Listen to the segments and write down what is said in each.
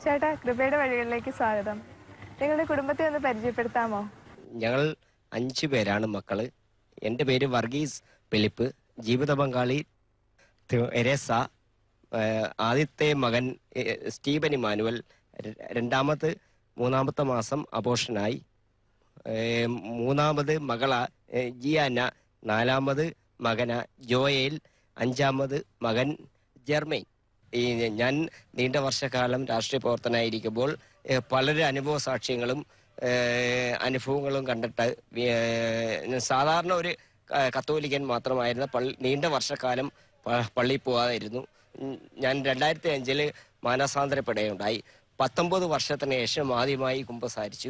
ചേട്ടാ കൃപയുടെ വഴികളിലേക്ക് സ്വാഗതം നിങ്ങളുടെ കുടുംബത്തെ ഒന്ന് പരിചയപ്പെടുത്താമോ ഞങ്ങൾ അഞ്ചു പേരാണ് മക്കള് എൻ്റെ പേര് വർഗീസ് ഫിലിപ്പ് ജീവിത പങ്കാളി തെ- എരേസ ഏഹ് ആദ്യത്തെ മകൻ ഏഹ് സ്റ്റീബൻ ഇമാനുവൽ ര- രണ്ടാമത് മൂന്നാമത്തെ മാസം അബോഷനായി ഏഹ് മൂന്നാമത് മകള ഏഹ് ജിയാന നാലാമത് മകന ജോയേൽ അഞ്ചാമത് മകൻ ജെർമൈൻ ഈ ഞാൻ നീണ്ട വർഷക്കാലം രാഷ്ട്രീയ പ്രവർത്തനായിരിക്കുമ്പോൾ ഏഹ് പലരും അനുഭവ സാക്ഷ്യങ്ങളും ഏഹ് അനുഭവങ്ങളും കണ്ടിട്ട് ഏഹ് ഞാൻ സാധാരണ ഒരു ക- കത്തോലിക്കൻ മാത്രമായിരുന്ന പള്ളി നീണ്ട വർഷക്കാലം പ- പള്ളിയിൽ പോകാതായിരുന്നു ഉം, ഞാൻ രണ്ടായിരത്തി അഞ്ചില് മാനസാന്തരപ്പെടുകയുണ്ടായി പത്തൊമ്പത് വർഷത്തിന് ശേഷം ആദ്യമായി കുമ്പസാരിച്ചു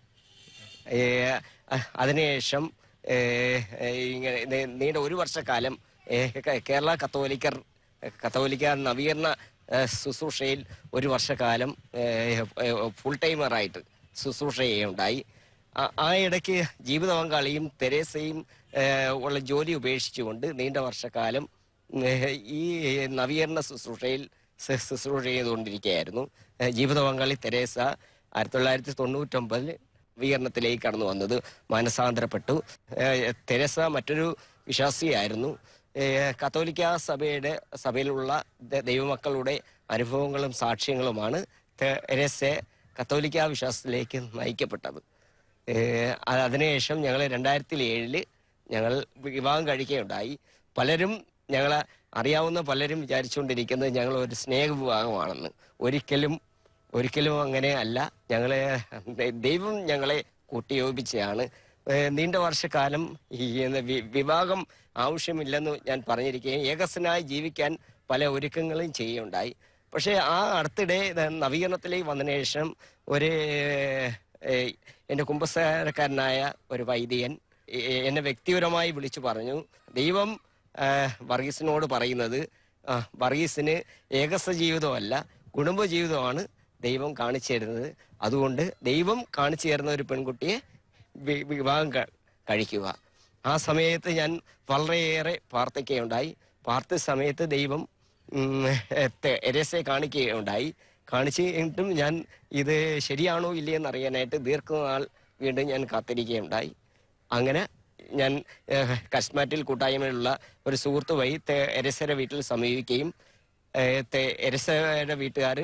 ഏഹ് അഹ് അതിനുശേഷം ഏഹ് ഏഹ് ഇങ്ങനെ നീ- നീണ്ട ഒരു വർഷക്കാലം ഏഹ് കേ- കേരള കത്തോലിക്കർ കത്തോലിക്ക നവീകരണ ഏഹ് ശുശ്രൂഷയിൽ ഒരു വർഷക്കാലം ഏഹ് ഏഹ് ഫുൾ ടൈമറായിട്ട് ശുശ്രൂഷ ചെയ്യുകയുണ്ടായി ആ- ആ ഇടയ്ക്ക് ജീവിത പങ്കാളിയും തെരേസയും ഏഹ് ഉള്ള ജോലി ഉപേക്ഷിച്ചുകൊണ്ട് നീണ്ട വർഷക്കാലം ഏഹ് ഈ നവീകരണ ശുശ്രൂഷയിൽ ശു- ശുശ്രൂഷ ചെയ്തുകൊണ്ടിരിക്കുകയായിരുന്നു ഏഹ് ജീവിത പങ്കാളി തെരേസ ആയിരത്തി തൊള്ളായിരത്തി തൊണ്ണൂറ്റൊമ്പതിൽ നവീകരണത്തിലേക്ക് കടന്നു വന്നത് മാനസാന്തരപ്പെട്ടു ഏഹ് തെരേസ മറ്റൊരു വിശ്വാസിയായിരുന്നു ഏഹ് കത്തോലിക്ക സഭയുടെ സഭയിലുള്ള ദ- ദൈവമക്കളുടെ അനുഭവങ്ങളും സാക്ഷ്യങ്ങളുമാണ് തെരേസയെ കത്തോലിക്ക വിശ്വാസത്തിലേക്ക് നയിക്കപ്പെട്ടത് ഏഹ് അ- അതിനുശേഷം ഞങ്ങൾ രണ്ടായിരത്തി ഏഴില് ഞങ്ങൾ വിവാഹം കഴിക്കുകയുണ്ടായി പലരും ഞങ്ങളെ അറിയാവുന്ന പലരും വിചാരിച്ചുകൊണ്ടിരിക്കുന്നത് ഞങ്ങൾ ഒരു സ്നേഹ വിവാഹമാണെന്ന് ഒരിക്കലും ഒരിക്കലും അങ്ങനെ അല്ല ഞങ്ങളെ ദ- ദൈവം ഞങ്ങളെ കൂട്ടിയോപിച്ചതാണ് ഏഹ് നീണ്ട വർഷക്കാലം ഈ വി- വിവാഹം ആവശ്യമില്ലെന്ന് ഞാൻ പറഞ്ഞിരിക്കുകയും ഏകസ്വനായി ജീവിക്കാൻ പല ഒരുക്കങ്ങളും ചെയ്യുകയുണ്ടായി പക്ഷേ ആ അടുത്തിടെ ഇത് നവീകരണത്തിലേക്ക് വന്നതിന് ശേഷം ഒരു ഏഹ്, എൻ്റെ കുമ്പസാരക്കാരനായ ഒരു വൈദികൻ എ- എന്നെ വ്യക്തിപരമായി വിളിച്ചു പറഞ്ഞു ദൈവം ആഹ്, വർഗീസിനോട് പറയുന്നത് ആ, വർഗീസിന് ഏകസ്വ ജീവിതമല്ല കുടുംബ ജീവിതമാണ് ദൈവം കാണിച്ചു തരുന്നത് അതുകൊണ്ട് ദൈവം കാണിച്ചു തരുന്ന ഒരു പെൺകുട്ടിയെ വി- വിവാഹം ക- കഴിക്കുക ആ സമയത്ത് ഞാൻ വളരെയേറെ പ്രാർത്ഥിക്കുകയുണ്ടായി പ്രാർത്ഥിച്ച സമയത്ത് ദൈവം ഉം, തെ- എരേസയെ കാണിക്കുകയുണ്ടായി കാണിച്ചു കഴിഞ്ഞിട്ടും ഞാൻ ഇത് ശരിയാണോ ഇല്ലയെന്ന് അറിയാനായിട്ട് ദീർഘനാൾ വീണ്ടും ഞാൻ കാത്തിരിക്കുകയുണ്ടായി അങ്ങനെ ഞാൻ ഏഹ്, കസ്മാറ്റിൽ കൂട്ടായ്മയിലുള്ള ഒരു സുഹൃത്ത് വഴി തെ- എരസയുടെ വീട്ടിൽ സമീപിക്കുകയും ഏഹ്, തെ- എരസയുടെ വീട്ടുകാർ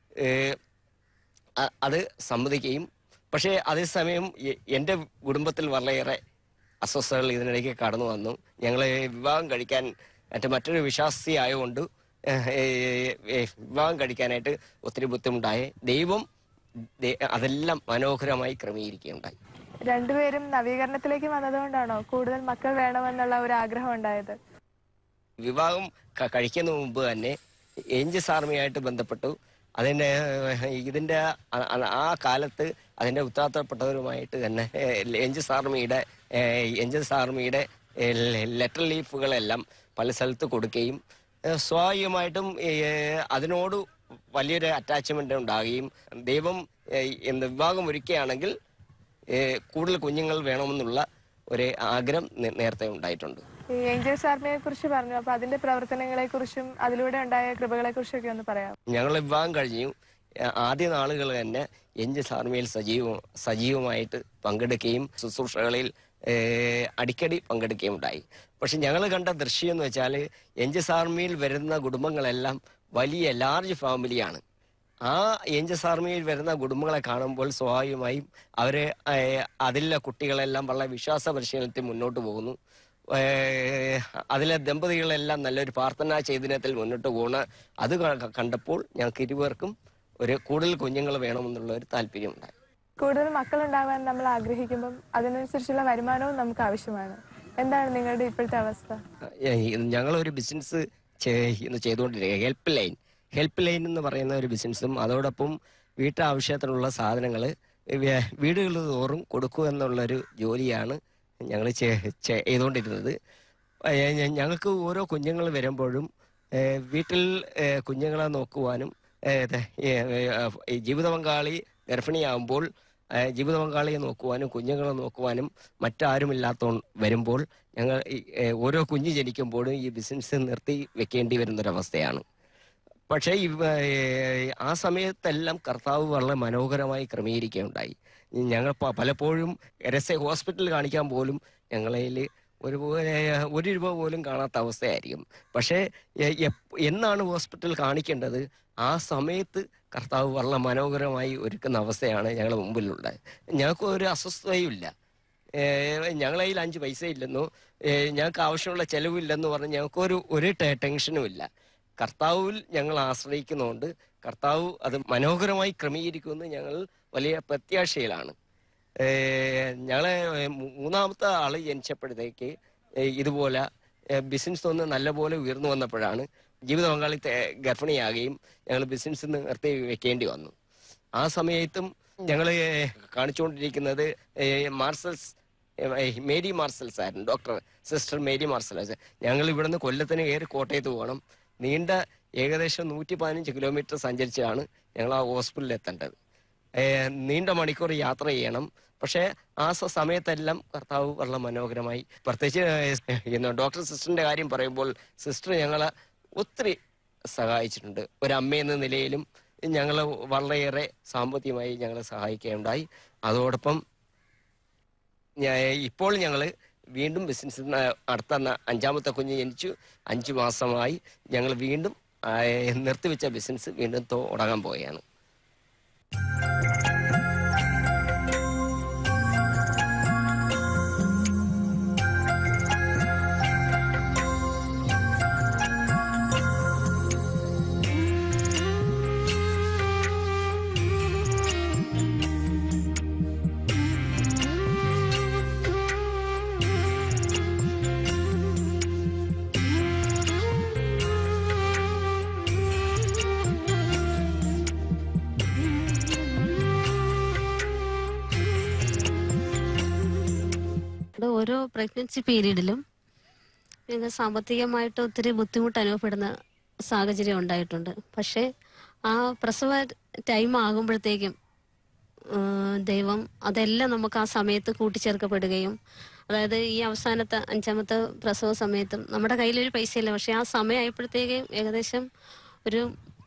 അത് സമ്മതിക്കുകയും പക്ഷേ അതേസമയം എ- എൻ്റെ കുടുംബത്തിൽ വളരെയേറെ അസ്വസ്ഥതകൾ ഇതിനിടയ്ക്ക് കടന്നു വന്നു ഞങ്ങൾ വിവാഹം കഴിക്കാൻ മറ്റേ മറ്റൊരു വിശ്വാസി ആയതുകൊണ്ട് ഏഹ്, ഏഹ്, ഏഹ്, വിവാഹം കഴിക്കാനായിട്ട് ഒത്തിരി ബുദ്ധിമുട്ടായി ദൈവം ദേ- അതെല്ലാം മനോഹരമായി ക്രമീകരിക്കുകയുണ്ടായി രണ്ടുപേരും നവീകരണത്തിലേക്ക് വന്നതുകൊണ്ടാണോ കൂടുതൽ മക്കൾ വേണമെന്നുള്ള ഒരു ആഗ്രഹം ഉണ്ടായത് വിവാഹം ക- കഴിക്കുന്ന മുമ്പ് തന്നെ ഏഞ്ചസ് ആർമിയായിട്ട് ബന്ധപ്പെട്ടു അതിൻ്റെ ഏഹ്, ഇതിൻ്റെ ആ- ആ- ആ കാലത്ത് അതിൻ്റെ ഉത്തരവാദിത്തപ്പെട്ടവരുമായിട്ട് തന്നെ ഏഹ്, ഏഞ്ചസ് ആർമിയുടെ ഏഹ്, ഏഞ്ചസ് ആർമിയുടെ ഏഹ്, ലെറ്റർ ലീഫുകളെല്ലാം പല സ്ഥലത്ത് കൊടുക്കുകയും ഏഹ്, സ്വാഭാവികമായിട്ടും ഏഹ്, അതിനോട് വലിയൊരു അറ്റാച്ച്മെന്റ് ഉണ്ടാകുകയും ദൈവം ഏഹ്, എന്ത് വിവാഹം ഒരുക്കുകയാണെങ്കിൽ ഏഹ്, കൂടുതൽ കുഞ്ഞുങ്ങൾ വേണമെന്നുള്ള ഒരു ആഗ്രഹം നേ- നേരത്തെ ഉണ്ടായിട്ടുണ്ട് ഈ ഏഞ്ചൽസ് ആർമിയെ കുറിച്ച് പറഞ്ഞു അപ്പൊ അതിന്റെ പ്രവർത്തനങ്ങളെ കുറിച്ചും അതിലൂടെ ഉണ്ടായ കൃപകളെ കുറിച്ചൊക്കെ ഒന്ന് പറയാം ഞങ്ങൾ വിവാഹം കഴിഞ്ഞു ആ- ആദ്യ നാളുകൾ തന്നെ എഞ്ചസ് ആർമിയിൽ സജീവ സജീവമായിട്ട് പങ്കെടുക്കുകയും ശുശ്രൂഷകളിൽ ഏഹ്, അടിക്കടി പങ്കെടുക്കുകയും ഉണ്ടായി പക്ഷെ ഞങ്ങൾ കണ്ട ദൃശ്യം എന്ന് വെച്ചാൽ എഞ്ചസ് ആർമിയിൽ വരുന്ന കുടുംബങ്ങളെല്ലാം വലിയ ലാർജ് ഫാമിലിയാണ് ആ ഏഞ്ചസ് ആർമിയിൽ വരുന്ന കുടുംബങ്ങളെ കാണുമ്പോൾ സ്വാഭാവികമായും അവര് ഏഹ്, അതിലെ കുട്ടികളെല്ലാം വളരെ വിശ്വാസ പരിശീലനത്തിൽ മുന്നോട്ട് പോകുന്നു ഏഹ്, അതിലെ ദമ്പതികളെല്ലാം നല്ലൊരു പ്രാർത്ഥനാ ചൈതന്യത്തിൽ മുന്നോട്ട് പോകുന്ന അത് ക- കണ്ടപ്പോൾ ഞങ്ങൾക്ക് ഇരുവർക്കും ഒരു കൂടുതൽ കുഞ്ഞുങ്ങൾ വേണമെന്നുള്ള ഒരു താല്പര്യമുണ്ടായി കൂടുതൽ മക്കൾ ഉണ്ടാവാൻ നമ്മൾ ആഗ്രഹിക്കുമ്പം അതിനനുസരിച്ചുള്ള വരുമാനവും നമുക്ക് ആവശ്യമാണ് എന്താണ് നിങ്ങളുടെ ഇപ്പോഴത്തെ അവസ്ഥ ഏഹ്, ഇത് ഞങ്ങളൊരു ബിസിനസ് ഇന്ന് ചെയ്തുകൊണ്ടിരിക്കുക ഹെൽപ്പ് ലൈൻ ഹെൽപ്പ് ലൈൻ എന്ന് പറയുന്ന ഒരു ബിസിനസ്സും അതോടൊപ്പം വീട്ടാവശ്യത്തിനുള്ള സാധനങ്ങൾ വീടുകൾ തോറും കൊടുക്കുക എന്നുള്ളൊരു ജോലിയാണ് ഞങ്ങൾ ചെയ്തുകൊണ്ടിരുന്നത് ഏഹ്, ഞ- ഞങ്ങൾക്ക് ഓരോ കുഞ്ഞുങ്ങൾ വരുമ്പോഴും ഏഹ്, വീട്ടിൽ ഏഹ്, കുഞ്ഞുങ്ങളെ നോക്കുവാനും ഏഹ്, ഇത്, ഏഹ്, ഏഹ്, ഈ ജീവിത പങ്കാളി ഗർഭിണിയാകുമ്പോൾ ഏഹ്, ജീവിത പങ്കാളിയെ നോക്കുവാനും കുഞ്ഞുങ്ങളെ നോക്കുവാനും മറ്റാരുമില്ലാത്ത വരുമ്പോൾ ഞങ്ങൾ ഈ, ഏഹ്, ഓരോ കുഞ്ഞ് ജനിക്കുമ്പോഴും ഈ ബിസിനസ് നിർത്തി വെക്കേണ്ടി വരുന്നൊരവസ്ഥയാണ് പക്ഷേ ഇവ ഏഹ്, ആ സമയത്തെല്ലാം കർത്താവ് വളരെ മനോഹരമായി ക്രമീകരിക്കുകയുണ്ടായി ഞങ്ങൾ പ- പലപ്പോഴും രസ ഹോസ്പിറ്റലിൽ കാണിക്കാൻ പോലും ഞങ്ങളതിൽ ഒരു ഏഹ്, ഒരു രൂപ പോലും കാണാത്ത അവസ്ഥയായിരിക്കും പക്ഷേ എ- എപ്പ് എന്നാണ് ഹോസ്പിറ്റൽ കാണിക്കേണ്ടത് ആ സമയത്ത് കർത്താവ് വളരെ മനോഹരമായി ഒരുക്കുന്ന അവസ്ഥയാണ് ഞങ്ങളുടെ മുമ്പിലുള്ളത് ഞങ്ങൾക്ക് ഒരു അസ്വസ്ഥതയും ഇല്ല ഞങ്ങളെ കയ്യിൽ അഞ്ച് പൈസ ഇല്ലെന്നോ ഏഹ് ഞങ്ങൾക്ക് ആവശ്യമുള്ള ചെലവില്ലെന്ന് പറഞ്ഞ് ഞങ്ങൾക്ക് ഒരു ഒരു ടെ- ടെൻഷനും ഇല്ല കർത്താവിൽ ഞങ്ങൾ ആശ്രയിക്കുന്നതുകൊണ്ട് കർത്താവ് അത് മനോഹരമായി ക്രമീകരിക്കുമെന്ന് ഞങ്ങൾ വലിയ പ്രത്യാശയിലാണ് ഏഹ് ഞങ്ങളെ മൂ- മൂന്നാമത്തെ ആള് ജനിച്ചപ്പോഴത്തേക്ക് ഏഹ് ഇതുപോലെ ബിസിനസ് ഒന്ന് നല്ലപോലെ ഉയർന്നു വന്നപ്പോഴാണ് ജീവിത പങ്കാളി തെ- ഗർഭിണിയാകുകയും ഞങ്ങൾ ബിസിനസ് നിർത്തി വെക്കേണ്ടി വന്നു ആ സമയത്തും ഞങ്ങൾ കാണിച്ചുകൊണ്ടിരിക്കുന്നത് ഏഹ് മാർസൽസ് ഏഹ് മേരി മാർസൽസ് ആയിരുന്നു ഡോക്ടർ സിസ്റ്റർ മേരി മാർസൽസ് ഞങ്ങൾ ഇവിടുന്ന് കൊല്ലത്തിന് കയറി കോട്ടയത്ത് പോകണം നീണ്ട ഏകദേശം നൂറ്റി പതിനഞ്ച് കിലോമീറ്റർ സഞ്ചരിച്ചാണ് ഞങ്ങൾ ആ ഹോസ്പിറ്റലിൽ എത്തേണ്ടത് ഏഹ് നീണ്ട മണിക്കൂർ യാത്ര ചെയ്യണം പക്ഷേ ആ സ- സമയത്തെല്ലാം കർത്താവ് വളരെ മനോഹരമായി പ്രത്യേകിച്ച് ഏഹ് ഇന്ന് ഡോക്ടർ സിസ്റ്ററിന്റെ കാര്യം പറയുമ്പോൾ സിസ്റ്റർ ഞങ്ങളെ ഒത്തിരി സഹായിച്ചിട്ടുണ്ട് ഒരു അമ്മയെന്ന നിലയിലും ഞങ്ങൾ വളരെയേറെ സാമ്പത്തികമായി ഞങ്ങളെ സഹായിക്കുകയുണ്ടായി അതോടൊപ്പം ഞാ- ഇപ്പോൾ ഞങ്ങൾ വീണ്ടും ബിസിനസ് നടത്തുന്ന അഞ്ചാമത്തെ കുഞ്ഞ് ജനിച്ചു അഞ്ചു മാസമായി ഞങ്ങൾ വീണ്ടും ആ, നിർത്തിവെച്ച ബിസിനസ് വീണ്ടും തുടങ്ങാൻ പോവുകയാണ് അത് ഓരോ പ്രഗ്നൻസി പീരീഡിലും ഞങ്ങൾ സാമ്പത്തികമായിട്ട് ഒത്തിരി ബുദ്ധിമുട്ട് അനുഭവപ്പെടുന്ന സാഹചര്യം ഉണ്ടായിട്ടുണ്ട് പക്ഷേ ആ പ്രസവ ടൈം ആകുമ്പോഴത്തേക്കും ആ, ദൈവം അതെല്ലാം നമുക്ക് ആ സമയത്ത് കൂട്ടിച്ചേർക്കപ്പെടുകയും അതായത് ഈ അവസാനത്തെ അഞ്ചാമത്തെ പ്രസവ സമയത്തും നമ്മുടെ കയ്യിലൊരു പൈസയില്ല പക്ഷെ ആ സമയമായപ്പോഴത്തേക്കും ഏകദേശം ഒരു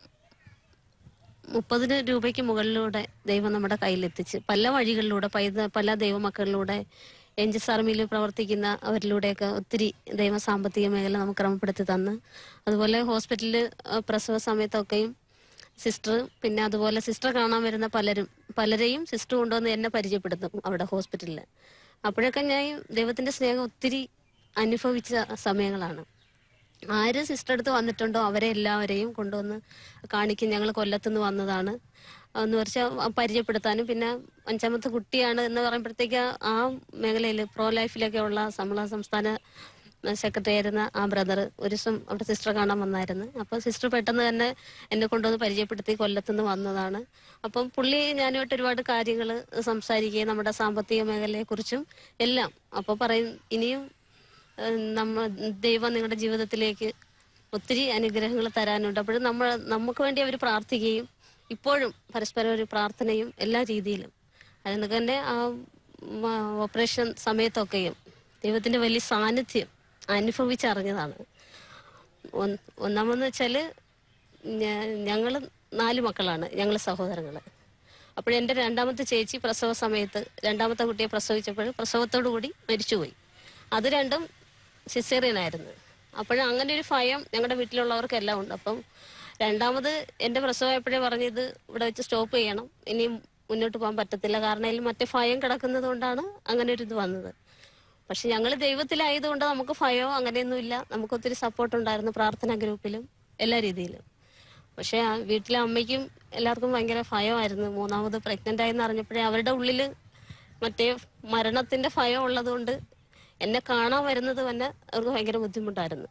മുപ്പതിന് രൂപയ്ക്ക് മുകളിലൂടെ ദൈവം നമ്മുടെ കയ്യിലെത്തിച്ച് പല വഴികളിലൂടെ പൈത പല ദൈവമക്കളിലൂടെ എൻജിസ് ആർമിയിൽ പ്രവർത്തിക്കുന്ന അവരിലൂടെയൊക്കെ ഒത്തിരി ദൈവ സാമ്പത്തിക മേഖല നമുക്ക് ക്രമപ്പെടുത്തി തന്ന് അതുപോലെ ഹോസ്പിറ്റലിൽ പ്രസവ സമയത്തൊക്കെയും സിസ്റ്റർ പിന്നെ അതുപോലെ സിസ്റ്റർ കാണാൻ വരുന്ന പലരും പലരെയും സിസ്റ്റർ കൊണ്ടുവന്ന് എന്നെ പരിചയപ്പെടുത്തും അവിടെ ഹോസ്പിറ്റലിൽ അപ്പോഴൊക്കെ ഞാൻ ദൈവത്തിന്റെ സ്നേഹം ഒത്തിരി അനുഭവിച്ച സമയങ്ങളാണ് ആര് സിസ്റ്റർ അടുത്ത് വന്നിട്ടുണ്ടോ അവരെ എല്ലാവരെയും കൊണ്ടുവന്ന് കാണിക്കും ഞങ്ങൾ കൊല്ലത്തുനിന്ന് വന്നതാണ് എന്ന് വെച്ചാൽ പരിചയപ്പെടുത്താനും പിന്നെ അഞ്ചാമത്തെ കുട്ടിയാണ് എന്ന് പറയുമ്പോഴത്തേക്ക് ആ മേഖലയിൽ പ്രോ ലൈഫിലൊക്കെ ഉള്ള നമ്മളെ സംസ്ഥാന സെക്രട്ടറി ആയിരുന്ന ആ ബ്രദർ ഒരു ദിവസം അവിടെ സിസ്റ്റർ കാണാൻ വന്നായിരുന്നു അപ്പോൾ സിസ്റ്റർ പെട്ടെന്ന് തന്നെ എന്നെ കൊണ്ടുവന്ന് പരിചയപ്പെടുത്തി കൊല്ലത്തുനിന്ന് വന്നതാണ് അപ്പം പുള്ളി ഞാനുമായിട്ട് ഒരുപാട് കാര്യങ്ങൾ സംസാരിക്കുകയും നമ്മുടെ സാമ്പത്തിക മേഖലയെക്കുറിച്ചും എല്ലാം അപ്പോൾ പറയും ഇനിയും ഏഹ് നമ്മ ദൈവം നിങ്ങളുടെ ജീവിതത്തിലേക്ക് ഒത്തിരി അനുഗ്രഹങ്ങൾ തരാനുണ്ട് അപ്പോഴും നമ്മൾ നമുക്ക് വേണ്ടി അവർ പ്രാർത്ഥിക്കുകയും ഇപ്പോഴും പരസ്പരം ഒരു പ്രാർത്ഥനയും എല്ലാ രീതിയിലും അതിനൊക്കെ തന്നെ ആ ഉം, ആ ഓപ്പറേഷൻ സമയത്തൊക്കെയും ദൈവത്തിന്റെ വലിയ സാന്നിധ്യം അനുഭവിച്ചറിഞ്ഞതാണ് ഒന്ന് ഒന്നാമെന്ന് വെച്ചാൽ ഞങ്ങൾ നാല് മക്കളാണ് ഞങ്ങൾ സഹോദരങ്ങൾ അപ്പോൾ എൻ്റെ രണ്ടാമത്തെ ചേച്ചി പ്രസവ സമയത്ത് രണ്ടാമത്തെ കുട്ടിയെ പ്രസവിച്ചപ്പോൾ പ്രസവത്തോടു കൂടി മരിച്ചുപോയി അത് രണ്ടും സിസേറിയൻ ആയിരുന്നു അപ്പോൾ അങ്ങനെ ഒരു ഭയം ഞങ്ങളുടെ വീട്ടിലുള്ളവർക്കെല്ലാം ഉണ്ട് അപ്പം രണ്ടാമത് എൻ്റെ പ്രസവമായപ്പോഴേ പറഞ്ഞത് ഇവിടെ വെച്ച് സ്റ്റോപ്പ് ചെയ്യണം ഇനി മുന്നോട്ട് പോകാൻ പറ്റത്തില്ല കാരണം അതിൽ മറ്റേ ഭയം കിടക്കുന്നത് കൊണ്ടാണ് അങ്ങനെ ഒരു ഇത് വന്നത് പക്ഷെ ഞങ്ങൾ ദൈവത്തിലായതുകൊണ്ട് നമുക്ക് ഭയമോ അങ്ങനെയൊന്നുമില്ല നമുക്ക് ഒത്തിരി സപ്പോർട്ട് ഉണ്ടായിരുന്നു പ്രാർത്ഥനാ ഗ്രൂപ്പിലും എല്ലാ രീതിയിലും പക്ഷെ ആ വീട്ടിലെ അമ്മയ്ക്കും എല്ലാവർക്കും ഭയങ്കര ഭയമായിരുന്നു മൂന്നാമത് പ്രഗ്നന്റ് ആയെന്ന് അറിഞ്ഞപ്പോഴേ അവരുടെ ഉള്ളിൽ മറ്റേ മരണത്തിന്റെ ഭയം ഉള്ളതുകൊണ്ട് എന്നെ കാണാൻ വരുന്നത് തന്നെ അവർക്ക് ഭയങ്കര ബുദ്ധിമുട്ടായിരുന്നു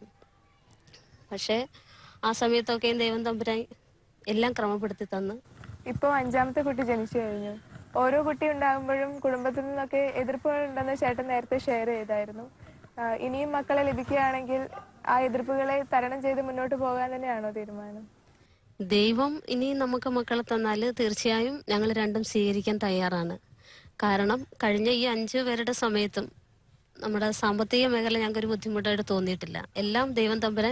പക്ഷേ ആ സമയത്തൊക്കെയും ദൈവം തമ്പുരാൻ എല്ലാം ക്രമപ്പെടുത്തി തന്ന് ഇപ്പോൾ അഞ്ചാമത്തെ കുട്ടി ജനിച്ചു കഴിഞ്ഞു ഓരോ കുട്ടി ഉണ്ടാകുമ്പോഴും കുടുംബത്തിൽ നിന്നൊക്കെ എതിർപ്പുകൾ ഉണ്ടെന്ന് ചേട്ടൻ നേരത്തെ ഷെയർ ചെയ്തായിരുന്നു ആ, ഇനിയും മക്കളെ ലഭിക്കുകയാണെങ്കിൽ ആ എതിർപ്പുകളെ തരണം ചെയ്ത് മുന്നോട്ട് പോകാൻ തന്നെയാണോ തീരുമാനം ദൈവം ഇനി നമുക്ക് മക്കളെ തന്നാൽ തീർച്ചയായും ഞങ്ങൾ രണ്ടും സ്വീകരിക്കാൻ തയ്യാറാണ് കാരണം കഴിഞ്ഞ ഈ അഞ്ചു പേരുടെ സമയത്തും നമ്മുടെ സാമ്പത്തിക മേഖല ഞങ്ങൾക്ക് ഒരു ബുദ്ധിമുട്ടായിട്ട് തോന്നിയിട്ടില്ല എല്ലാം ദൈവം തമ്പുരാൻ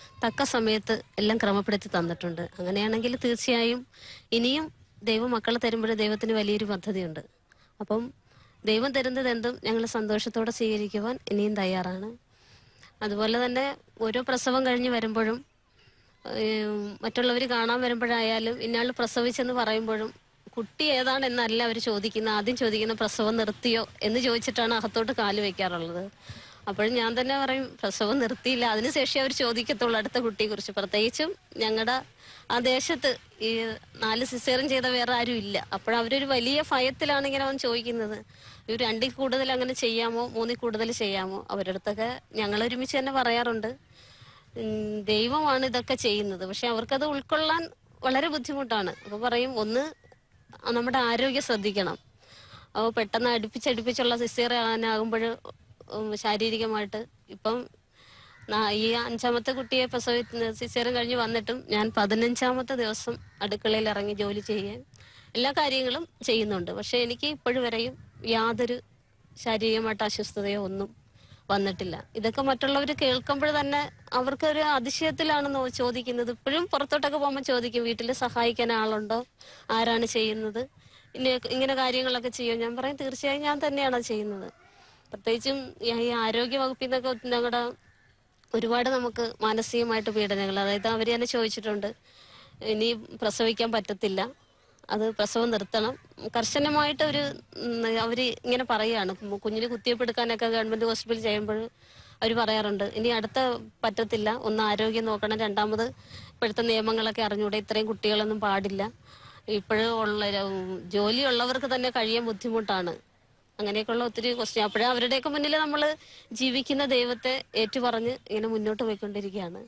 തക്ക സമയത്ത് എല്ലാം ക്രമപ്പെടുത്തി തന്നിട്ടുണ്ട് അങ്ങനെയാണെങ്കിൽ തീർച്ചയായും ഇനിയും ദൈവം മക്കളെ തരുമ്പോൾ ദൈവത്തിന് വലിയൊരു പദ്ധതിയുണ്ട് അപ്പം ദൈവം തരുന്നത് എന്തും ഞങ്ങൾ സന്തോഷത്തോടെ സ്വീകരിക്കുവാൻ ഇനിയും തയ്യാറാണ് അതുപോലെ തന്നെ ഓരോ പ്രസവം കഴിഞ്ഞ് വരുമ്പോഴും മറ്റുള്ളവർ കാണാൻ വരുമ്പോഴായാലും ഇന്നാൾ പ്രസവിച്ചെന്ന് പറയുമ്പോഴും കുട്ടി ഏതാണെന്നല്ല അവർ ചോദിക്കുന്ന ആദ്യം ചോദിക്കുന്ന പ്രസവം നിർത്തിയോ എന്ന് ചോദിച്ചിട്ടാണ് അകത്തോട്ട് കാല് വെക്കാറുള്ളത് അപ്പോഴും ഞാൻ തന്നെ പറയും പ്രസവം നിർത്തിയില്ല അതിനുശേഷം അവർ ചോദിക്കത്തുള്ളൂ അടുത്ത കുട്ടിയെ കുറിച്ച് പ്രത്യേകിച്ചും ഞങ്ങളുടെ ആ ദേശത്ത് ഈ നാല് സിസേറും ചെയ്ത വേറെ ആരും ഇല്ല അപ്പോഴവരൊരു വലിയ ഭയത്തിലാണ് ഇങ്ങനെ അവൻ ചോദിക്കുന്നത് ഒരു രണ്ടിൽ കൂടുതൽ അങ്ങനെ ചെയ്യാമോ മൂന്നിൽ കൂടുതൽ ചെയ്യാമോ അവരുടെ അടുത്തൊക്കെ ഞങ്ങൾ ഒരുമിച്ച് തന്നെ പറയാറുണ്ട് ഉം, ദൈവമാണ് ഇതൊക്കെ ചെയ്യുന്നത് പക്ഷെ അവർക്കത് ഉൾക്കൊള്ളാൻ വളരെ ബുദ്ധിമുട്ടാണ് അപ്പൊ പറയും ഒന്ന് നമ്മുടെ ആരോഗ്യം ശ്രദ്ധിക്കണം അപ്പോൾ പെട്ടെന്ന് അടുപ്പിച്ചടുപ്പിച്ചുള്ള സിസേറിയാനാകുമ്പോൾ ശാരീരികമായിട്ട് ഇപ്പം നാ- ഈ അഞ്ചാമത്തെ കുട്ടിയെ പ്രസവി സിസേറിയൻ കഴിഞ്ഞ് വന്നിട്ടും ഞാൻ പതിനഞ്ചാമത്തെ ദിവസം അടുക്കളയിൽ ഇറങ്ങി ജോലി ചെയ്യാൻ എല്ലാ കാര്യങ്ങളും ചെയ്യുന്നുണ്ട് പക്ഷെ എനിക്ക് ഇപ്പോഴും വരെയും യാതൊരു ശാരീരികമായിട്ട് അസ്വസ്ഥതയോ ഒന്നും വന്നിട്ടില്ല ഇതൊക്കെ മറ്റുള്ളവർ കേൾക്കുമ്പോൾ തന്നെ അവർക്കൊരു അതിശയത്തിലാണ് നോ- ചോദിക്കുന്നത് ഇപ്പോഴും പുറത്തോട്ടൊക്കെ പോകുമ്പോൾ ചോദിക്കും വീട്ടിൽ സഹായിക്കാൻ ആളുണ്ടോ ആരാണ് ചെയ്യുന്നത് ഇനി ഇങ്ങനെ കാര്യങ്ങളൊക്കെ ചെയ്യും ഞാൻ പറയും തീർച്ചയായും ഞാൻ തന്നെയാണ് അത് ചെയ്യുന്നത് പ്രത്യേകിച്ചും ഈ ഈ ആരോഗ്യ വകുപ്പിൽ നിന്നൊക്കെ ഞങ്ങളുടെ ഒരുപാട് നമുക്ക് മാനസികമായിട്ട് പീഡനങ്ങൾ അതായത് അവർ തന്നെ ചോദിച്ചിട്ടുണ്ട് ഇനി പ്രസവിക്കാൻ പറ്റത്തില്ല അത് പ്രസവം നിർത്തണം കർശനമായിട്ട് ഒരു അവർ ഇങ്ങനെ പറയുകയാണ് കു- കുഞ്ഞിന് കുത്തിവയ്പ്പ് എടുക്കാനൊക്കെ ഗവൺമെന്റ് ഹോസ്പിറ്റലിൽ ചെയ്യുമ്പോൾ അവർ പറയാറുണ്ട് ഇനി അടുത്ത പറ്റത്തില്ല ഒന്ന് ആരോഗ്യം നോക്കണം രണ്ടാമത് ഇപ്പോഴത്തെ നിയമങ്ങളൊക്കെ അറിഞ്ഞൂടെ ഇത്രയും കുട്ടികളൊന്നും പാടില്ല ഇപ്പോഴും ഉള്ള ജോലിയുള്ളവർക്ക് തന്നെ കഴിയാൻ ബുദ്ധിമുട്ടാണ് അങ്ങനെയൊക്കെയുള്ള ഒത്തിരി ക്വസ്റ്റ്യൻ അപ്പോഴേ അവരുടെയൊക്കെ മുന്നിൽ നമ്മൾ ജീവിക്കുന്ന ദൈവത്തെ ഏറ്റുപറഞ്ഞ് ഇങ്ങനെ മുന്നോട്ട് പോയിക്കൊണ്ടിരിക്കുകയാണ്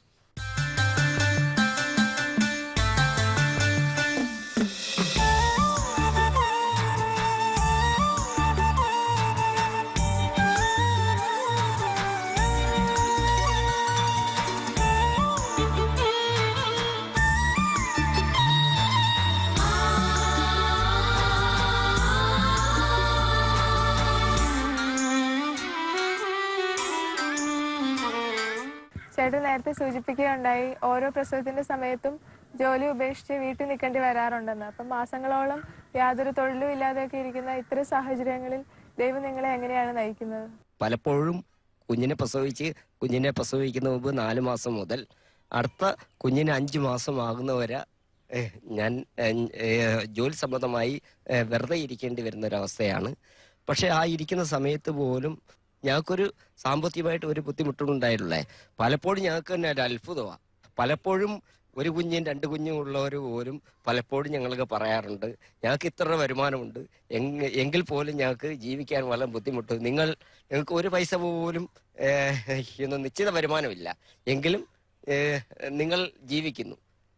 ചേട്ടൻ നേരത്തെ സൂചിപ്പിക്കുകയുണ്ടായി ഓരോ പ്രസവത്തിന്റെ സമയത്തും ജോലി ഉപേക്ഷിച്ച് വീട്ടിൽ നിൽക്കേണ്ടി വരാറുണ്ടെന്ന് അപ്പം മാസങ്ങളോളം യാതൊരു തൊഴിലും ഇല്ലാതെയൊക്കെ ഇരിക്കുന്ന ഇത്തരം സാഹചര്യങ്ങളിൽ ദൈവം നിങ്ങളെ എങ്ങനെയാണ് നയിക്കുന്നത് പലപ്പോഴും കുഞ്ഞിനെ പ്രസവിച്ച് കുഞ്ഞിനെ പ്രസവിക്കുന്ന മുമ്പ് നാല് മാസം മുതൽ അടുത്ത കുഞ്ഞിന് അഞ്ച് മാസമാകുന്നവരെ ഏഹ്, ഞാൻ ഏഹ്, ഏഹ്, ജോലി സംബന്ധമായി ഏഹ്, വെറുതെ ഇരിക്കേണ്ടി വരുന്ന ഒരവസ്ഥയാണ് പക്ഷെ ആ ഇരിക്കുന്ന സമയത്ത് പോലും ഞങ്ങൾക്കൊരു സാമ്പത്തികമായിട്ട് ഒരു ബുദ്ധിമുട്ടും ഉണ്ടായിട്ടുള്ളേ പലപ്പോഴും ഞങ്ങൾക്ക് തന്നെ ഒരു അത്ഭുതമാണ് പലപ്പോഴും ഒരു കുഞ്ഞും രണ്ട് കുഞ്ഞും ഉള്ളവർ പോലും പലപ്പോഴും ഞങ്ങൾക്ക് പറയാറുണ്ട് ഞങ്ങൾക്ക് ഇത്ര വരുമാനമുണ്ട് എങ് എങ്കിൽ പോലും ഞങ്ങൾക്ക് ജീവിക്കാൻ വളരെ ബുദ്ധിമുട്ട് നിങ്ങൾ ഞങ്ങൾക്ക് ഒരു പൈസ പോലും ഏഹ്, ഇന്ന് നിശ്ചിത വരുമാനമില്ല എങ്കിലും ഏഹ്, നിങ്ങൾ ജീവിക്കുന്നു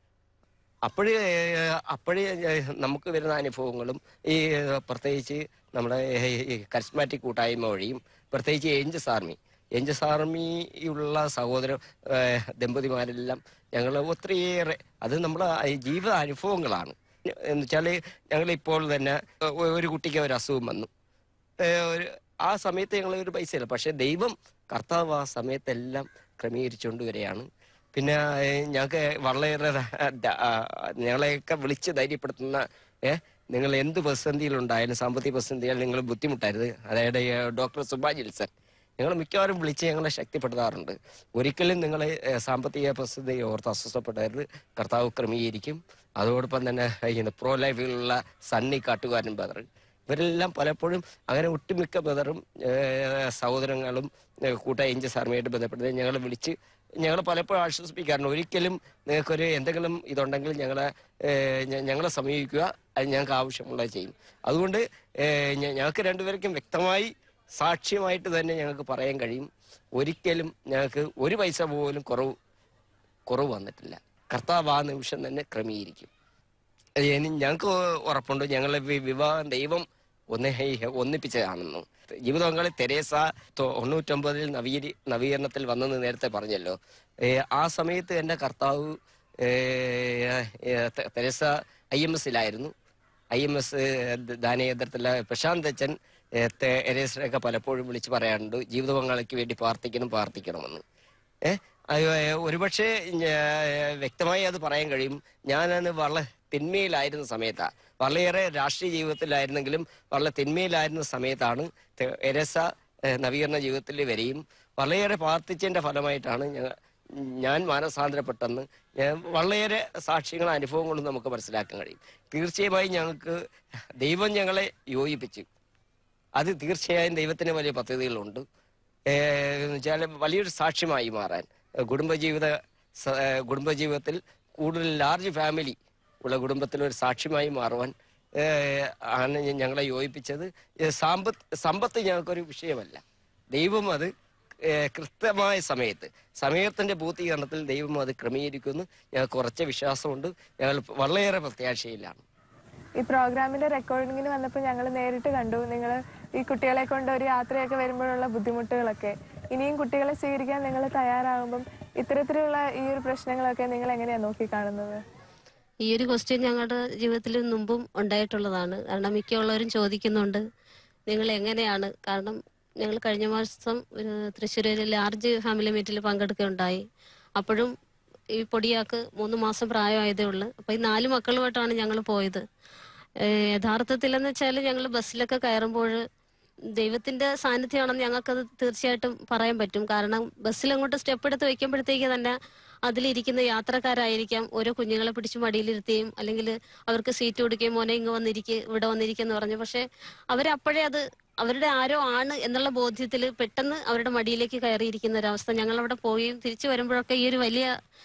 അപ്പോഴേ അപ്പോഴേ നമുക്ക് വരുന്ന അനുഭവങ്ങളും ഈ ഏഹ്, പ്രത്യേകിച്ച് നമ്മുടെ ഈ കരിസ്മാറ്റിക് കൂട്ടായ്മ വഴിയും പ്രത്യേകിച്ച് ഏഞ്ചസ് ആർമി ഏഞ്ചസ് ആർമിയുള്ള സഹോദര ഏഹ്, ദമ്പതിമാരെല്ലാം ഞങ്ങൾ ഒത്തിരിയേറെ അത് നമ്മുടെ ഈ ജീവിത അനുഭവങ്ങളാണ് എന്ന് വെച്ചാൽ ഞങ്ങളിപ്പോൾ തന്നെ ഒ- ഒരു കുട്ടിക്ക് ഒരു അസുഖം വന്നു ഏഹ്, ഒരു ആ സമയത്ത് ഞങ്ങൾ ഒരു പൈസ ഇല്ല പക്ഷെ ദൈവം കർത്താവ് ആ സമയത്തെല്ലാം ക്രമീകരിച്ചുകൊണ്ട് വരികയാണ് പിന്നെ ഏഹ്, ഞങ്ങൾക്ക് വളരെയേറെ ദ- ആ, ഞങ്ങളെയൊക്കെ വിളിച്ച് ധൈര്യപ്പെടുത്തുന്ന ഏഹ് നിങ്ങൾ എന്ത് പ്രതിസന്ധിയിലുണ്ടായാലും സാമ്പത്തിക പ്രതിസന്ധിയാലും നിങ്ങൾ ബുദ്ധിമുട്ടരുത് അതായത് ഈ ഡോക്ടർ സുബാ ജിൽസൺ ഞങ്ങൾ മിക്കവാറും വിളിച്ച് ഞങ്ങളെ ശക്തിപ്പെടുത്താറുണ്ട് ഒരിക്കലും നിങ്ങൾ സാമ്പത്തിക പ്രതിസന്ധി ഓർത്ത് അസ്വസ്ഥപ്പെടരുത് കർത്താവ് ക്രമീകരിക്കും അതോടൊപ്പം തന്നെ ഈ പ്രോ ലൈഫിലുള്ള സണ്ണി കാട്ടുകാരൻ ബദർ ഇവരെല്ലാം പലപ്പോഴും അങ്ങനെ ഒട്ടുമിക്ക ബദറും സഹോദരങ്ങളും ഏഹ്, കൂട്ട ഏഞ്ചസ് ആർമിയായിട്ട് ബന്ധപ്പെടുന്നത് ഞങ്ങൾ വിളിച്ച് ഞങ്ങൾ പലപ്പോഴും ആശ്വസിപ്പിക്കാറുണ്ട് ഒരിക്കലും നിങ്ങൾക്കൊരു എന്തെങ്കിലും ഇതുണ്ടെങ്കിൽ ഞങ്ങളെ ഏഹ്, ഞ- ഞങ്ങളെ സമീപിക്കുക അത് ഞങ്ങൾക്ക് ആവശ്യമുള്ളത് ചെയ്യും അതുകൊണ്ട് ഏഹ്, ഞ- ഞങ്ങൾക്ക് രണ്ടുപേർക്കും വ്യക്തമായി സാക്ഷ്യമായിട്ട് തന്നെ ഞങ്ങൾക്ക് പറയാൻ കഴിയും ഒരിക്കലും ഞങ്ങൾക്ക് ഒരു പൈസ പോലും കുറവ് കുറവ് വന്നിട്ടില്ല കർത്താവ് ആ നിമിഷം തന്നെ ക്രമീകരിക്കും അത് ഇനി ഞങ്ങൾക്ക് ഉറപ്പുണ്ട് ഞങ്ങളെ വി- വിവാഹം ദൈവം ഒന്ന് ഒന്നിപ്പിച്ചതാണെന്നു ജീവിത പങ്കാളി തെരേസ തൊണ്ണൂറ്റൊമ്പതിൽ നവീകരി നവീകരണത്തിൽ വന്നെന്ന് നേരത്തെ പറഞ്ഞല്ലോ ഏ, ആ സമയത്ത് എൻ്റെ കർത്താവ് ഏ, ഏ, തെ- തെരേസ ഐ എം എസിലായിരുന്നു ഐ എം എസ് ദാനേന്ദ്രത്തിലെ പ്രശാന്ത് അച്ഛൻ ഏ, തെരേസയൊക്കെ പലപ്പോഴും വിളിച്ച് പറയാറുണ്ട് ജീവിത പങ്കാളിക്ക് വേണ്ടി പ്രാർത്ഥിക്കണം പ്രാർത്ഥിക്കണമെന്ന് ഏഹ് അയ്യോ, ഏ, ഒരുപക്ഷെ ഞാ- വ്യക്തമായി അത് പറയാൻ കഴിയും ഞാനന്ന് വളരെ തിന്മയിലായിരുന്ന സമയത്താണ് വളരെയേറെ രാഷ്ട്രീയ ജീവിതത്തിലായിരുന്നെങ്കിലും വളരെ തിന്മയിലായിരുന്ന സമയത്താണ് തെ- എരസ ഏ, നവീകരണ ജീവിതത്തിൽ വരികയും വളരെയേറെ പ്രാർത്ഥിച്ചതിന്റെ ഫലമായിട്ടാണ് ഞങ്ങ- ഞാൻ മാനസാന്തരപ്പെട്ടെന്ന് ഞാൻ വളരെയേറെ സാക്ഷ്യങ്ങളും അനുഭവങ്ങളും നമുക്ക് മനസ്സിലാക്കാൻ കഴിയും തീർച്ചയായും ഞങ്ങൾക്ക് ദൈവം ഞങ്ങളെ യോജിപ്പിച്ചു അത് തീർച്ചയായും ദൈവത്തിന് വലിയ പദ്ധതികളുണ്ട് ഏഹ് വെച്ചാൽ വലിയൊരു സാക്ഷ്യമായി മാറാൻ ഏഹ് കുടുംബജീവിത സ- ഏഹ് കുടുംബജീവിതത്തിൽ കൂടുതൽ ലാർജ് ഫാമിലി ഉള്ള കുടുംബത്തിൽ ഒരു സാക്ഷ്യമായി മാറുവാൻ ഏഹ് ആണ് ഞ- ഞങ്ങളെ യോജിപ്പിച്ചത് ഏഹ് സാമ്പത്ത് സമ്പത്ത് ഞങ്ങൾക്കൊരു വിഷയമല്ല ദൈവം അത് ഏഹ് കൃത്യമായ സമയത്ത് സമയത്തിന്റെ പൂർത്തീകരണത്തിൽ ദൈവം അത് ക്രമീകരിക്കുന്നു ഞങ്ങൾക്ക് കുറച്ച് വിശ്വാസമുണ്ട് ഞങ്ങൾ വളരെയേറെ പ്രത്യാശയിലാണ് ഈ പ്രോഗ്രാമിന്റെ റെക്കോർഡിങ്ങിന് വന്നപ്പോൾ ഞങ്ങൾ നേരിട്ട് കണ്ടു നിങ്ങൾ ഈ കുട്ടികളെ കൊണ്ട് ഒരു യാത്രയൊക്കെ വരുമ്പോഴുള്ള ബുദ്ധിമുട്ടുകളൊക്കെ ഇനിയും കുട്ടികളെ സ്വീകരിക്കാൻ നിങ്ങൾ തയ്യാറാകുമ്പം ഇത്തരത്തിലുള്ള ഈ ഒരു പ്രശ്നങ്ങളൊക്കെ നിങ്ങൾ എങ്ങനെയാണ് നോക്കിക്കാണുന്നത് ഈ ഒരു ക്വസ്റ്റ്യൻ ഞങ്ങളുടെ ജീവിതത്തിൽ മുമ്പും ഉണ്ടായിട്ടുള്ളതാണ് കാരണം മിക്കുള്ളവരും ചോദിക്കുന്നുണ്ട് നിങ്ങൾ എങ്ങനെയാണ് കാരണം ഞങ്ങൾ കഴിഞ്ഞ മാസം ഒരു തൃശ്ശൂർ ഒരു ലാർജ് ഫാമിലി മീറ്റിൽ പങ്കെടുക്കുകയുണ്ടായി അപ്പോഴും ഈ പൊടിയാക്ക് മൂന്ന് മാസം പ്രായമായതേ ഉള്ളൂ അപ്പൊ ഈ നാല് മക്കളുമായിട്ടാണ് ഞങ്ങൾ പോയത് ഏഹ് യഥാർത്ഥത്തിലെന്ന് വെച്ചാൽ ഞങ്ങൾ ബസ്സിലൊക്കെ കയറുമ്പോൾ ദൈവത്തിന്റെ സാന്നിധ്യമാണെന്ന് ഞങ്ങൾക്കത് തീർച്ചയായിട്ടും പറയാൻ പറ്റും കാരണം ബസ്സിൽ അങ്ങോട്ട് സ്റ്റെപ്പ് എടുത്ത് വെക്കുമ്പോഴത്തേക്ക് തന്നെ അതിലിരിക്കുന്ന യാത്രക്കാരായിരിക്കാം ഓരോ കുഞ്ഞുങ്ങളെ പിടിച്ച് മടിയിലിരുത്തിയും അല്ലെങ്കിൽ അവർക്ക് സീറ്റ് കൊടുക്കുകയും മോനെ ഇങ്ങ് വന്നിരിക്കുക ഇവിടെ വന്നിരിക്കുന്നു പറഞ്ഞു പക്ഷെ അവരപ്പോഴേ അത് അവരുടെ ആരോ ആണ് എന്നുള്ള ബോധ്യത്തിൽ പെട്ടെന്ന് അവരുടെ മടിയിലേക്ക് കയറിയിരിക്കുന്ന ഒരവസ്ഥ ഞങ്ങൾ അവിടെ പോവുകയും തിരിച്ചു വരുമ്പോഴൊക്കെ ഈ ഒരു വലിയ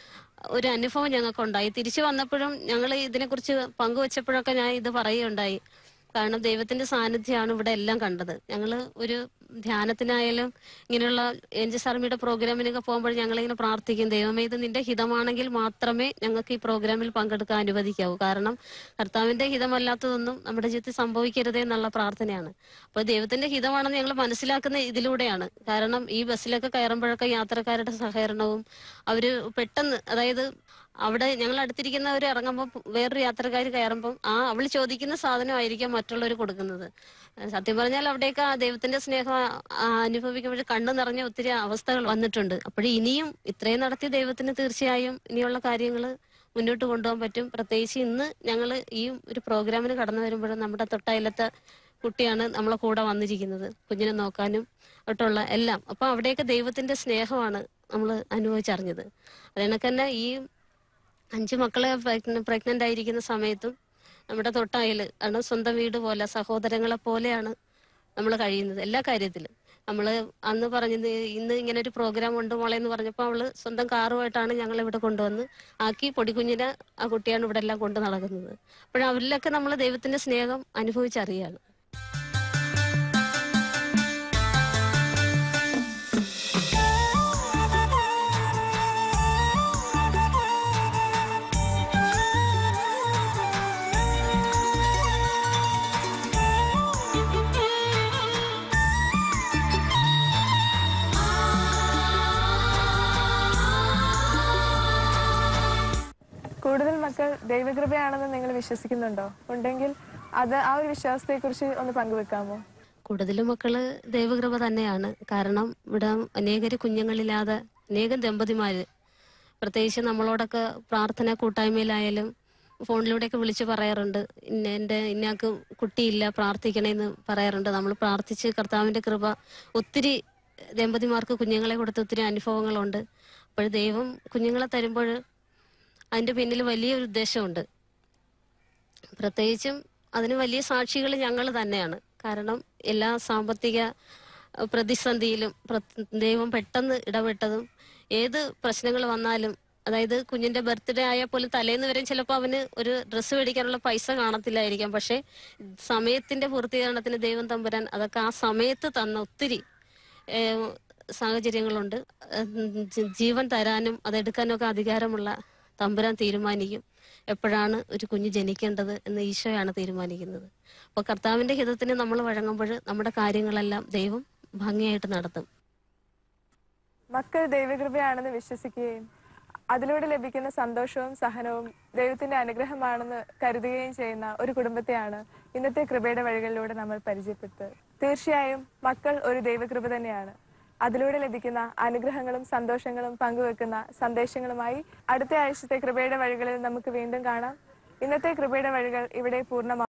ഒരു അനുഭവം ഞങ്ങൾക്ക് ഉണ്ടായി തിരിച്ചു വന്നപ്പോഴും ഞങ്ങൾ ഇതിനെക്കുറിച്ച് പങ്കുവച്ചപ്പോഴൊക്കെ ഞാൻ ഇത് പറയുകയുണ്ടായി കാരണം ദൈവത്തിന്റെ സാന്നിധ്യമാണ് ഇവിടെ എല്ലാം കണ്ടത് ഞങ്ങൾ ഒരു ധ്യാനത്തിനായാലും ഇങ്ങനെയുള്ള എൻജസ് ആർമിയുടെ പ്രോഗ്രാമിനൊക്കെ പോകുമ്പോൾ ഞങ്ങളിങ്ങനെ പ്രാർത്ഥിക്കും ദൈവമേ ഇത് നിന്റെ ഹിതമാണെങ്കിൽ മാത്രമേ ഞങ്ങൾക്ക് ഈ പ്രോഗ്രാമിൽ പങ്കെടുക്കാൻ അനുവദിക്കാവൂ കാരണം കർത്താവിന്റെ ഹിതമല്ലാത്തതൊന്നും നമ്മുടെ ജീവിതത്തിൽ സംഭവിക്കരുതേ എന്നുള്ള പ്രാർത്ഥനയാണ് അപ്പോൾ ദൈവത്തിന്റെ ഹിതമാണെന്ന് ഞങ്ങൾ മനസ്സിലാക്കുന്ന ഇതിലൂടെയാണ് കാരണം ഈ ബസ്സിലൊക്കെ കയറുമ്പോഴൊക്കെ യാത്രക്കാരുടെ സഹകരണവും അവര് പെട്ടെന്ന് അതായത് അവിടെ ഞങ്ങൾ അടുത്തിരിക്കുന്നവർ ഇറങ്ങുമ്പോൾ വേറൊരു യാത്രക്കാർ കയറുമ്പോൾ ആ അവൾ ചോദിക്കുന്ന സാധനമായിരിക്കും മറ്റുള്ളവർ കൊടുക്കുന്നത് സത്യം പറഞ്ഞാൽ അവിടേക്ക് ആ ദൈവത്തിന്റെ സ്നേഹം ആ അനുഭവിക്കുമ്പോൾ കണ്ണു നിറഞ്ഞ ഒത്തിരി അവസ്ഥകൾ വന്നിട്ടുണ്ട് അപ്പോൾ ഇനിയും ഇത്രയും നടത്തിയ ദൈവത്തിന് തീർച്ചയായും ഇനിയുള്ള കാര്യങ്ങൾ മുന്നോട്ട് കൊണ്ടുപോകാൻ പറ്റും പ്രത്യേകിച്ച് ഇന്ന് ഞങ്ങൾ ഈ ഒരു പ്രോഗ്രാമിന് കടന്നു വരുമ്പോഴും നമ്മുടെ തൊട്ടയലത്തെ കുട്ടിയാണ് നമ്മളെ കൂടെ വന്നിരിക്കുന്നത് കുഞ്ഞിനെ നോക്കാനും ഒട്ടുള്ള എല്ലാം അപ്പൊ അവിടെയൊക്കെ ദൈവത്തിന്റെ സ്നേഹമാണ് നമ്മൾ അനുഭവിച്ചറിഞ്ഞത് അതിനൊക്കെ തന്നെ ഈ അഞ്ചു മക്കളെ പ്രഗ്നന്റ് ആയിരിക്കുന്ന സമയത്തും നമ്മുടെ തൊട്ടായല് കാരണം സ്വന്തം വീട് പോലെ സഹോദരങ്ങളെ പോലെയാണ് നമ്മൾ കഴിയുന്നത് എല്ലാ കാര്യത്തിലും നമ്മൾ അന്ന് പറഞ്ഞത് ഇന്ന് ഇങ്ങനെ ഒരു പ്രോഗ്രാം ഉണ്ട് മോളെ എന്ന് പറഞ്ഞപ്പോൾ അവള് സ്വന്തം കാറുമായിട്ടാണ് ഞങ്ങൾ ഇവിടെ കൊണ്ടുവന്ന് ആക്കി പൊടിക്കുഞ്ഞിനെ ആ കുട്ടിയാണ് ഇവിടെ എല്ലാം കൊണ്ട് നടക്കുന്നത് അപ്പോൾ അവരിലൊക്കെ നമ്മൾ ദൈവത്തിന്റെ സ്നേഹം അനുഭവിച്ചറിയാണ് കൂടുതൽ മക്കൾ ദൈവകൃപയാണെന്ന് നിങ്ങൾ വിശ്വസിക്കുന്നുണ്ടോ ഉണ്ടെങ്കിൽ അത് ആ ഒരു വിശ്വാസത്തെക്കുറിച്ച് ഒന്ന് പങ്കുവെക്കാമോ കൂടുതലും മക്കള് ദൈവകൃപ തന്നെയാണ് കാരണം ഇവിടെ അനേകര് കുഞ്ഞുങ്ങളില്ലാതെ അനേകം ദമ്പതിമാര് പ്രത്യേകിച്ച് നമ്മളോടൊക്കെ പ്രാർത്ഥന കൂട്ടായ്മയിലായാലും ഫോണിലൂടെയൊക്കെ വിളിച്ച് പറയാറുണ്ട് ഇന്ന എൻ്റെ ഇന്നാക്ക് കുട്ടിയില്ല പ്രാർത്ഥിക്കണേന്ന് പറയാറുണ്ട് നമ്മൾ പ്രാർത്ഥിച്ച് കർത്താവിൻ്റെ കൃപ ഒത്തിരി ദമ്പതിമാർക്ക് കുഞ്ഞുങ്ങളെ കൊടുത്ത് ഒത്തിരി അനുഭവങ്ങളുണ്ട് അപ്പോൾ ദൈവം കുഞ്ഞുങ്ങളെ തരുമ്പോൾ അതിൻ്റെ പിന്നിൽ വലിയൊരു ഉദ്ദേശമുണ്ട് പ്രത്യേകിച്ചും അതിന് വലിയ സാക്ഷികൾ ഞങ്ങൾ തന്നെയാണ് കാരണം എല്ലാ സാമ്പത്തിക അഹ്, പ്രതിസന്ധിയിലും പ്ര- ദൈവം പെട്ടെന്ന് ഇടപെട്ടതും ഏത് പ്രശ്നങ്ങൾ വന്നാലും അതായത് കുഞ്ഞിന്റെ ബർത്ത്ഡേ ആയാൽ പോലും തലേന്ന് വരെ ചിലപ്പോൾ അവന് ഒരു ഡ്രസ്സ് മേടിക്കാനുള്ള പൈസ കാണത്തില്ലായിരിക്കാം പക്ഷെ സമയത്തിന്റെ പൂർത്തീകരണത്തിന് ദൈവം തമ്പുരാൻ അതൊക്കെ ആ സമയത്ത് തന്ന ഒത്തിരി ഏഹ്, സാഹചര്യങ്ങളുണ്ട് ഏഹ്, ജി- ജീവൻ തരാനും അതെടുക്കാനും ഒക്കെ അധികാരമുള്ള തമ്പുരാൻ തീരുമാനിക്കും എപ്പോഴാണ് ഒരു കുഞ്ഞ് ജനിക്കേണ്ടത് എന്ന് ഈശോയാണ് തീരുമാനിക്കുന്നത് അപ്പോൾ കർത്താവിന്റെ ഹിതത്തിന് നമ്മൾ വഴങ്ങുമ്പോൾ നമ്മുടെ കാര്യങ്ങളെല്ലാം ദൈവം ഭംഗിയായിട്ട് നടത്തും മക്കൾ ദൈവകൃപയാണെന്ന് വിശ്വസിക്കുകയും അതിലൂടെ ലഭിക്കുന്ന സന്തോഷവും സഹനവും ദൈവത്തിന്റെ അനുഗ്രഹമാണെന്ന് കരുതുകയും ചെയ്യുന്ന ഒരു കുടുംബത്തെയാണ് ഇന്നത്തെ കൃപയുടെ വഴികളിലൂടെ നമ്മൾ പരിചയപ്പെട്ടത് തീർച്ചയായും മക്കൾ ഒരു ദൈവകൃപ തന്നെയാണ് അതിലൂടെ ലഭിക്കുന്ന അനുഗ്രഹങ്ങളും സന്തോഷങ്ങളും പങ്കുവെക്കുന്ന സന്ദേശങ്ങളുമായി അടുത്ത ആഴ്ചത്തെ കൃപയുടെ വഴികളിൽ നമുക്ക് വീണ്ടും കാണാം ഇന്നത്തെ കൃപയുടെ വഴികൾ ഇവിടെ പൂർണ്ണമാകും